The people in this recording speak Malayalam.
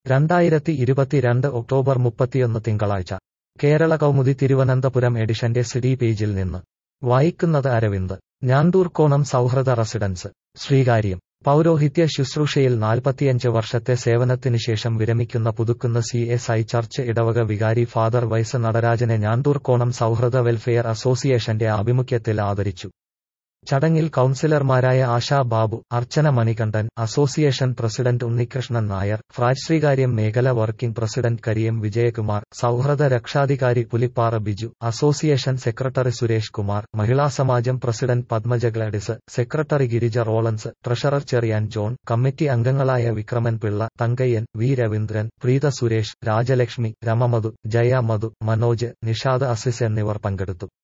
രണ്ടായിരത്തി ഇരുപത്തിരണ്ട് ഒക്ടോബർ മുപ്പത്തിയൊന്ന് തിങ്കളാഴ്ച കേരള കൗമുദി തിരുവനന്തപുരം എഡിഷന്റെ സിഡി പേജിൽ നിന്ന് വായിക്കുന്നത് അരവിന്ദ് ഞാന്തൂർക്കോണം സൗഹൃദ റെസിഡൻസ് ശ്രീകാര്യം പൗരോഹിത്യ ശുശ്രൂഷയിൽ നാൽപ്പത്തിയഞ്ച് വർഷത്തെ സേവനത്തിനുശേഷം വിരമിക്കുന്ന Puthukkunnu C S I church ഇടവക വികാരി ഫാദർ വൈസ് നടരാജനെ ഞാന്തൂർക്കോണം സൗഹൃദ വെൽഫെയർ അസോസിയേഷന്റെ ആഭിമുഖ്യത്തിൽ ആദരിച്ചു ചടങ്ങിൽ കൌൺസിലർമാരായ ആശാ ബാബു അർച്ചന മണികണ്ഠൻ അസോസിയേഷൻ പ്രസിഡന്റ് ഉണ്ണികൃഷ്ണൻ നായർ ഫ്രാജ് ശ്രീകാര്യം മേഖല വർക്കിംഗ് പ്രസിഡന്റ് കരിയം വിജയകുമാർ സൗഹൃദ രക്ഷാധികാരി പുലിപ്പാറ ബിജു അസോസിയേഷൻ സെക്രട്ടറി സുരേഷ് കുമാർ മഹിളാ സമാജം president Padmaja Gladys secretary Girija റോളൻസ് ട്രഷറർ ചെറിയാൻ ജോൺ കമ്മിറ്റി അംഗങ്ങളായ വിക്രമൻ പിള്ള തങ്കയ്യൻ വി രവീന്ദ്രൻ പ്രീത സുരേഷ് രാജലക്ഷ്മി രമമധു ജയ മധു മനോജ് നിഷാദ് അസിസ് എന്നിവർ പങ്കെടുത്തു